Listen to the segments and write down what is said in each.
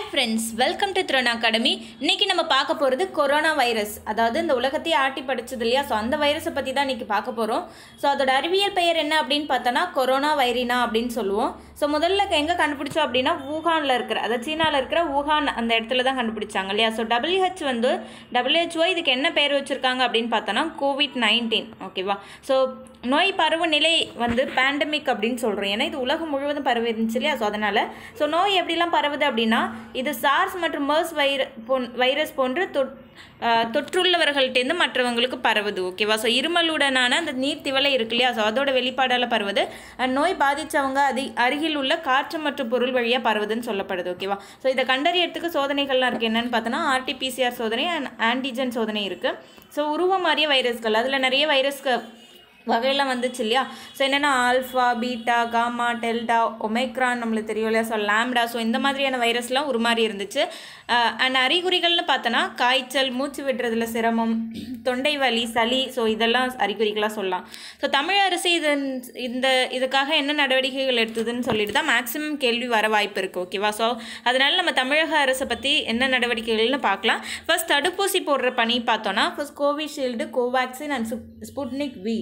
friends welcome to Throne Academy இன்னைக்கு நம்ம பார்க்க போகிறது கொரோனா வைரஸ் அதாவது இந்த உலகத்தையே ஆட்டி படிச்சது இல்லையா ஸோ அந்த வைரஸை பற்றி தான் இன்னைக்கு பார்க்க போகிறோம் ஸோ அதோட அறிவியல் பெயர் என்ன அப்படின்னு பார்த்தோன்னா கொரோனா வைரினா அப்படின்னு சொல்லுவோம் ஸோ முதல்ல எங்கே கண்டுபிடிச்சோம் அப்படின்னா வூஹானில் இருக்கிற அதாவது சீனாவில் இருக்கிற வூஹான் அந்த இடத்துல தான் கண்டுபிடிச்சாங்க இல்லையா ஸோ டபிள்யூஹெச் வந்து டபிள்யூஹெச்ஓ இதுக்கு என்ன பேர் வச்சுருக்காங்க அப்படின்னு பார்த்தோன்னா கோவிட் நைன்டீன் ஓகேவா ஸோ நோய் பரவு நிலை வந்து பேண்டமிக் அப்படின்னு சொல்கிறோம் ஏன்னா இது உலகம் முழுவதும் பரவி இருந்துச்சு இல்லையா ஸோ அதனால் ஸோ நோய் எப்படிலாம் பரவுது அப்படின்னா இது சார்ஸ் மற்றும் மர்ஸ் வைர போன் வைரஸ் போன்று தொட் ஆஹ் தொற்றுள்ளவர்கள்ட்டேருந்து மற்றவங்களுக்கு பரவுது ஓகேவா ஸோ இருமலுடனான அந்த நீர் திவலை இருக்கு இல்லையா ஸோ அதோட வெளிப்பாடால் பரவுது அண்ட் நோய் பாதித்தவங்க அதி அருகில் உள்ள காற்று மற்றும் பொருள் வழியாக பரவுதுன்னு சொல்லப்படுது ஓகேவா ஸோ இதை கண்டறியறதுக்கு சோதனைகள்லாம் இருக்குது என்னென்னு பார்த்தோன்னா ஆர்டிபிசிஆர் சோதனை அண்ட் ஆன்டிஜன் சோதனை இருக்குது ஸோ உருவம் மாறிய வைரஸ்கள் அதில் நிறைய வைரஸ்க்கு வகையெல்லாம் வந்துச்சு இல்லையா ஸோ என்னென்னா alpha beta gamma delta omicron நம்மளுக்கு தெரியும் இல்லையா ஸோ லேம்டா ஸோ இந்த மாதிரியான வைரஸ்லாம் உருமாறி இருந்துச்சு அண்ட் அறிகுறிகள்னு பார்த்தோன்னா காய்ச்சல் மூச்சு விடுறதுல சிரமம் தொண்டை வலி சளி ஸோ இதெல்லாம் அறிகுறிகளாக சொல்லலாம் ஸோ தமிழ் அரசு இது இந்த இதுக்காக என்ன நடவடிக்கைகள் எடுத்ததுன்னு சொல்லிட்டு தான் மேக்ஸிமம் கேள்வி வர வாய்ப்பு இருக்குது ஓகேவா ஸோ அதனால நம்ம தமிழக அரசை பற்றி என்ன நடவடிக்கைகள்னு பார்க்கலாம் ஃபர்ஸ்ட் தடுப்பூசி போடுற பணி பார்த்தோன்னா first Covishield Covaxin and Sputnik V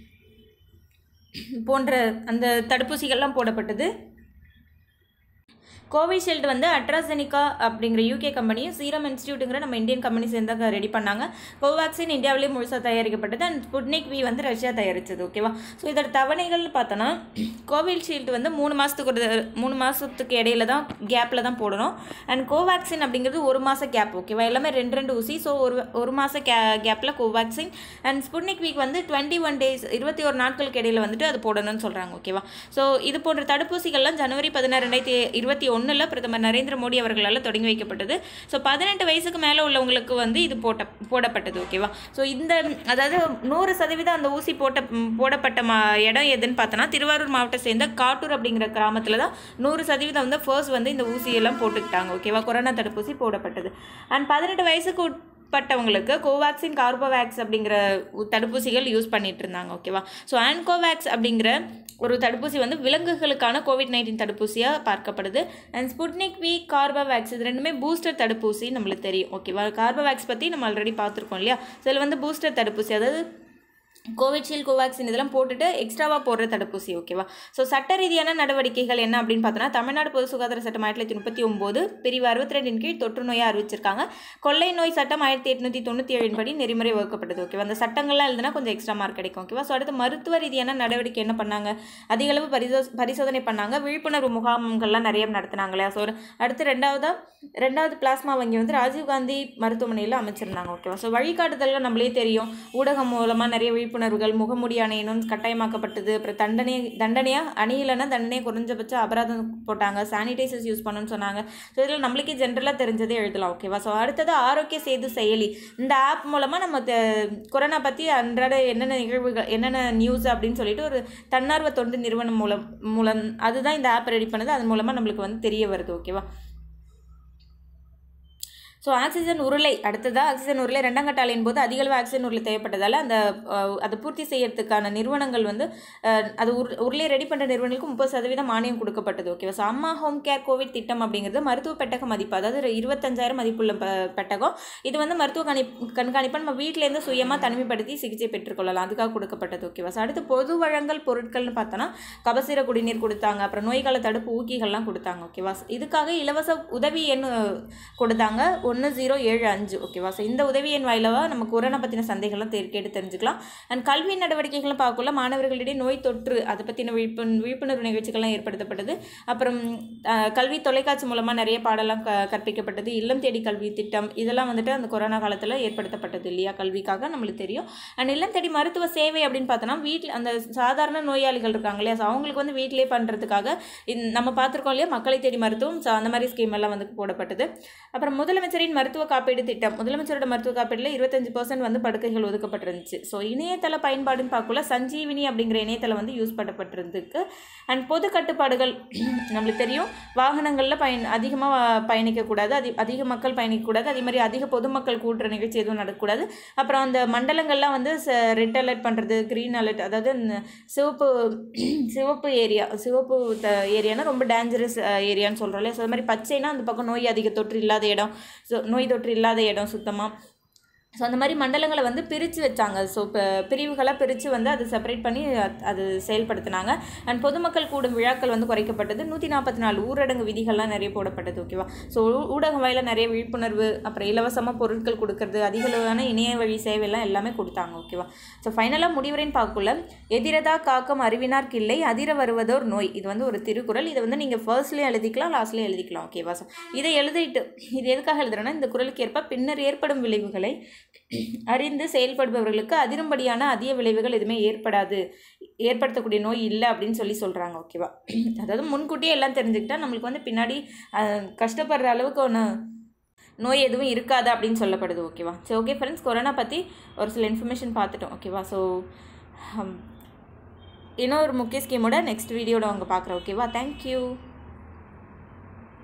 போன்ற அந்த தடுப்பூசிகள்லாம் போடப்பட்டது கோவிஷீல்டு வந்து அட்ராசெனிகா அப்படிங்கிற யூகே கம்பெனியும் சீரம் இன்ஸ்டியூட்டுங்கிற நம்ம இந்தியன் கம்பெனி சேர்ந்து ரெடி பண்ணாங்க கோவேக்சின் இந்தியாவிலேயே முழுசாக தயாரிக்கப்பட்டது அண்ட் ஸ்புட்னிக் வி வந்து ரஷ்யா தயாரித்தது ஓகேவா ஸோ இதோட தவணைகள்னு பார்த்தோன்னா கோவிஷீல்டு வந்து மூணு மாதத்துக்கு ஒரு மூணு மாதத்துக்கு இடையில தான் கேப்பில் தான் போடணும் அண்ட் கோவேக்சின் அப்படிங்கிறது ஒரு மாத கேப் ஓகேவா எல்லாமே ரெண்டு ரெண்டு ஊசி ஸோ ஒரு ஒரு மாத கே கேப்பில் கோவேக்சின் அண்ட் ஸ்புட்னிக் வீக் வந்து டுவெண்ட்டி ஒன் டேஸ் இருபத்தி ஒரு நாட்களுக்கு இடையில வந்துட்டு அது போடணும்னு சொல்கிறாங்க ஓகேவா ஸோ இது போன்ற தடுப்பூசிகள்லாம் ஜனவரி பதினாறு ரெண்டாயிரத்தி இருபத்தி ஒன்றில் பிரதமர் நரேந்திர மோடி அவர்களால் தொடங்கி வைக்கப்பட்டது ஸோ பதினெட்டு வயசுக்கு மேலே உள்ளவங்களுக்கு வந்து இது போட்ட போடப்பட்டது ஓகேவா ஸோ இந்த அதாவது நூறு சதவீதம் அந்த ஊசி போட்ட போடப்பட்ட மா இடம் எதுன்னு பார்த்தோன்னா திருவாரூர் மாவட்டத்தை சேர்ந்த காட்டூர் அப்படிங்கிற கிராமத்தில் தான் நூறு சதவீதம் வந்து ஃபர்ஸ்ட் வந்து இந்த ஊசியெல்லாம் போட்டுக்கிட்டாங்க ஓகேவா கொரோனா தடுப்பூசி போடப்பட்டது அண்ட் பதினெட்டு வயசுக்கு பட்டவங்களுக்கு கோவேக்சின் கார்போவேக்ஸ் அப்படிங்கிற தடுப்பூசிகள் யூஸ் பண்ணிட்டு இருந்தாங்க ஓகேவா ஸோ ஆன்கோவேக்ஸ் அப்படிங்கிற ஒரு தடுப்பூசி வந்து விலங்குகளுக்கான கோவிட் நைன்டீன் தடுப்பூசியாக பார்க்கப்படுது அண்ட் ஸ்புட்னிக் வி கார்போவேக்ஸ் இது ரெண்டுமே பூஸ்டர் தடுப்பூசி நம்மளுக்கு தெரியும் ஓகேவா கார்போவேக்ஸ் பற்றி நம்ம ஆல்ரெடி பார்த்துருக்கோம் இல்லையா ஸோ இதில் வந்து பூஸ்டர் தடுப்பூசி அதாவது கோவிஷீல்டு கோவேக்சின் இதெல்லாம் போட்டுட்டு எக்ஸ்ட்ராவாக போடுற தடுப்பூசி ஓகேவா ஸோ சட்ட ரீதியான நடவடிக்கைகள் என்ன அப்படின்னு பார்த்தோன்னா தமிழ்நாடு பொது சுகாதார சட்டம் ஆயிரத்தி தொள்ளாயிரத்தி முப்பத்தி ஒம்பது பிரிவு அறுபத்தி ரெண்டின் கீழ் தொற்று நோயை அறிவிச்சிருக்காங்க கொள்ளை நோய் சட்டம் ஆயிரத்தி எட்நூற்றி தொண்ணூற்றி ஏழின் படி நெறிமுறை வகுக்கப்பட்டது ஓகேவா அந்த சட்டங்கள்லாம் எழுதுனா கொஞ்சம் எக்ஸ்ட்ரா மார்க் கிடைக்கும் ஓகேவா ஸோ அடுத்து மருத்துவ ரீதியான நடவடிக்கை என்ன பண்ணாங்க அதிக அளவு பரிசோ பரிசோதனை பண்ணாங்க விழிப்புணர்வு முகாம்கள்லாம் நிறைய நடத்தினாங்க இல்லையா ஸோ அடுத்து ரெண்டாவதாக ரெண்டாவது பிளாஸ்மா வங்கி வந்து ராஜீவ்காந்தி மருத்துவமனையில் அமைச்சிருந்தாங்க ஓகேவா ஸோ வழிகாட்டுதல்கள் நம்மளே தெரியும் ஊடகம் மூலமாக நிறைய விழிப்புணர்வுகள் முகமுடி அணையணும் கட்டாயமாக்கப்பட்டது அப்புறம் தண்டனை தண்டனையாக அணியிலன்னா தண்டனையை குறைஞ்சபட்ச அபராதம் போட்டாங்க சானிடைசர்ஸ் யூஸ் பண்ணணும்னு சொன்னாங்க ஸோ இதில் நம்மளுக்கே ஜென்ரலாக தெரிஞ்சதே எழுதலாம் ஓகேவா ஸோ அடுத்தது ஆரோக்கிய சேது செயலி இந்த ஆப் மூலமாக நம்ம தெ- கொரோனா பற்றி அன்றாட என்னென்ன நிகழ்வுகள் என்னென்ன நியூஸ் அப்படின்னு சொல்லிட்டு ஒரு தன்னார்வ தொண்டு நிறுவனம் மூலம் மூலம் அதுதான் இந்த ஆப் ரெடி பண்ணது அது மூலமாக நம்மளுக்கு வந்து தெரிய வருது ஓகேவா ஸோ ஆக்சிஜன் உருளை அடுத்ததாக ஆக்சிஜன் உருளை ரெண்டாம் கட்ட அலையின் போது அதிக அளவு ஆக்சிஜன் உருளை தேவைப்பட்டதால் அந்த அஹ், அதை பூர்த்தி செய்யறதுக்கான நிறுவனங்கள் வந்து அஹ், அது உரு உருளையை ரெடி பண்ணுற நிறுவனங்களுக்கு முப்பது சதவீதம் மானியம் கொடுக்கப்பட்டது ஓகேவா ஸோ அம்மா ஹோம் கேர் கோவிட் திட்டம் அப்படிங்கிறது மருத்துவ பெட்டக மதிப்பு அதாவது ஒரு இருபத்தஞ்சாயிரம் மதிப்புள்ள ப பெட்டகம் இது வந்து மருத்துவ கணி கண்காணிப்பை நம்ம வீட்டிலேருந்து சுயமாக தனிமைப்படுத்தி சிகிச்சை பெற்றுக்கொள்ளலாம் அதுக்காக கொடுக்கப்பட்டது ஓகேவா ஸோ அடுத்து பொது வழங்கல் பொருட்கள்னு பார்த்தோன்னா கபசிர குடிநீர் கொடுத்தாங்க அப்புறம் நோய்கால தடுப்பு ஊக்கிகள்லாம் கொடுத்தாங்க ஓகேவா இதுக்காக இலவச உதவி எண் கொடுத்தாங்க ஒன்று ஜீரோ ஏழு அஞ்சு ஓகேவா ஸோ இந்த உதவி எண் வாயிலாக நம்ம கொரோனா பற்றின சந்தேகம்லாம் தெரி கேட்டு தெரிஞ்சுக்கலாம் அண்ட் கல்வி நடவடிக்கைகளை பார்க்கல மாணவர்களிடையே நோய் தொற்று அதை பற்றின விழிப்பு விழிப்புணர்வு நிகழ்ச்சிகள்லாம் ஏற்படுத்தப்பட்டது அப்புறம் அஹ், கல்வி தொலைக்காட்சி மூலமாக நிறைய பாடலாம் க கற்பிக்கப்பட்டது இல்லம் தேடி கல்வி திட்டம் இதெல்லாம் வந்துட்டு அந்த கொரோனா காலத்தில் ஏற்படுத்தப்பட்டது இல்லையா கல்விக்காக நம்மளுக்கு தெரியும் அண்ட் இல்லம் தேடி மருத்துவ சேவை அப்படின்னு பார்த்தோன்னா வீட்டில் அந்த சாதாரண நோயாளிகள் இருக்காங்க இல்லையா ஸோ அவங்களுக்கு வந்து வீட்டிலே பண்ணுறதுக்காக நம்ம பார்த்துருக்கோம் இல்லையா மக்களை தேடி மருத்துவம் ஸோ அந்த மாதிரி ஸ்கீம் எல்லாம் வந்து போடப்பட்டது அப்புறம் முதலமைச்சரே முதலமைச்சரின் மருத்துவ காப்பீடு திட்டம் முதலமைச்சரோட மருத்துவ காப்பீடில் இருபத்தஞ்சு பர்சன்ட் வந்து படுக்கைகள் ஒதுக்கப்பட்டிருந்துச்சு ஸோ இணையதள பயன்பாடுன்னு பார்க்கல சஞ்சீவினி அப்படிங்கிற இணையதளம் வந்து யூஸ் பண்ணப்பட்டிருந்துக்கு அண்ட் பொது கட்டுப்பாடுகள் நம்மளுக்கு தெரியும் வாகனங்களில் பயன் அதிகமாக பயணிக்கக்கூடாது அதி அதிக மக்கள் பயணிக்கக்கூடாது அதே மாதிரி அதிக பொதுமக்கள் கூட்டுற நிகழ்ச்சி எதுவும் நடக்கக்கூடாது அப்புறம் அந்த மண்டலங்கள்லாம் வந்து ரெட் அலர்ட் பண்ணுறது க்ரீன் அலர்ட் அதாவது இந்த சிவப்பு சிவப்பு ஏரியா சிவப்பு த ஏரியானா ரொம்ப டேஞ்சரஸ் ஏரியான்னு சொல்கிறோம் இல்லையா ஸோ அது மாதிரி பச்சைனா அந்த பக்கம் நோய் அதிக தொற்று இல்லாத இடம் ஸோ நோய் தொற்று இல்லாத இடம் சுத்தமாக ஸோ அந்த மாதிரி மண்டலங்களை வந்து பிரித்து வச்சாங்க ஸோ இப்போ பிரிவுகளாக பிரித்து வந்து அதை செப்பரேட் பண்ணி அத்- அது செயல்படுத்தினாங்க அண்ட் பொதுமக்கள் கூடும் விழாக்கள் வந்து குறைக்கப்பட்டது நூற்றி நாற்பத்தி நாலு ஊரடங்கு விதிகள்லாம் நிறைய போடப்பட்டது ஓகேவா ஸோ ஊடகம் வாயில நிறைய விழிப்புணர்வு அப்புறம் இலவசமாக பொருட்கள் கொடுக்கறது அதிக அளவான இணைய வழி சேவையெல்லாம் எல்லாமே கொடுத்தாங்க ஓகேவா ஸோ ஃபைனலாக முடிவுரைன்னு பார்க்கல எதிரதா காக்கம் அறிவினார்க்கு இல்லை அதிர வருவதோர் நோய் இது வந்து ஒரு திருக்குறள் இதை வந்து நீங்கள் ஃபர்ஸ்ட்லேயும் எழுதிக்கலாம் லாஸ்ட்லேயும் எழுதிக்கலாம் ஓகேவா ஸோ இதை எழுதிட்டு இது எதுக்காக எழுதுறேன்னா இந்த குறளுக்கு ஏற்ப பின்னர் ஏற்படும் விளைவுகளை அறிந்து செயல்படுபவர்களுக்கு அதிரும்படியான அதிக விளைவுகள் எதுவுமே ஏற்படாது ஏற்படுத்தக்கூடிய நோய் இல்லை அப்படின்னு சொல்லி சொல்கிறாங்க ஓகேவா அதாவது முன்கூட்டியே எல்லாம் தெரிஞ்சுக்கிட்டா நம்மளுக்கு வந்து பின்னாடி அஹ், கஷ்டப்படுற அளவுக்கு ஒன்று நோய் எதுவும் இருக்காது அப்படின்னு சொல்லப்படுது ஓகேவா சரி ஓகே ஃப்ரெண்ட்ஸ் கொரோனா பற்றி ஒரு சில இன்ஃபர்மேஷன் பார்த்துட்டோம் ஓகேவா ஸோ இன்னொரு முக்கிய ஸ்கீமோட நெக்ஸ்ட் வீடியோட அவங்க பார்க்குறேன் ஓகேவா தேங்க்யூ